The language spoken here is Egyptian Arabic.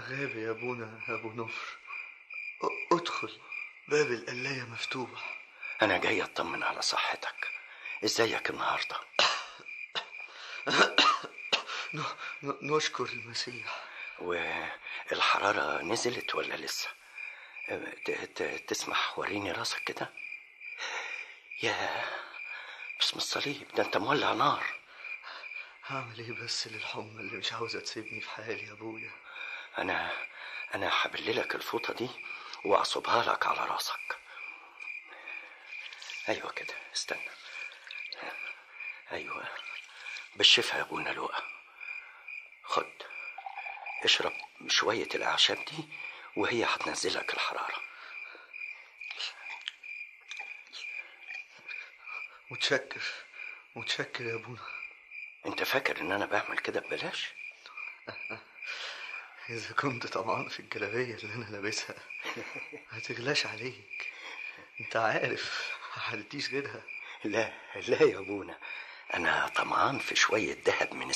غابي يا ابونا ابو نفر أ- ادخل باب القلاية مفتوح انا جاي اطمن على صحتك ازيك النهارده ن- ن- نشكر المسيح والحراره نزلت ولا لسه أه، ت- ت- تسمح وريني راسك كده يا باسم الصليب ده انت مولع نار هعمل ايه بس للحمى اللي مش عاوزة تسيبني في حالي يا ابويا انا انا هبللك الفوطه دي واعصبها لك على راسك ايوه كده استنى ايوه بالشفا يا ابونا لؤى خد اشرب شويه الاعشاب دي وهي هتنزلك الحراره متشكر متشكر يا ابونا انت فاكر ان انا بعمل كده ببلاش اذا كنت طمعان في الجلابية اللي انا لابسها هتغلاش عليك انت عارف محدتيش غيرها لا لا يا ابونا انا طمعان في شويه ذهب من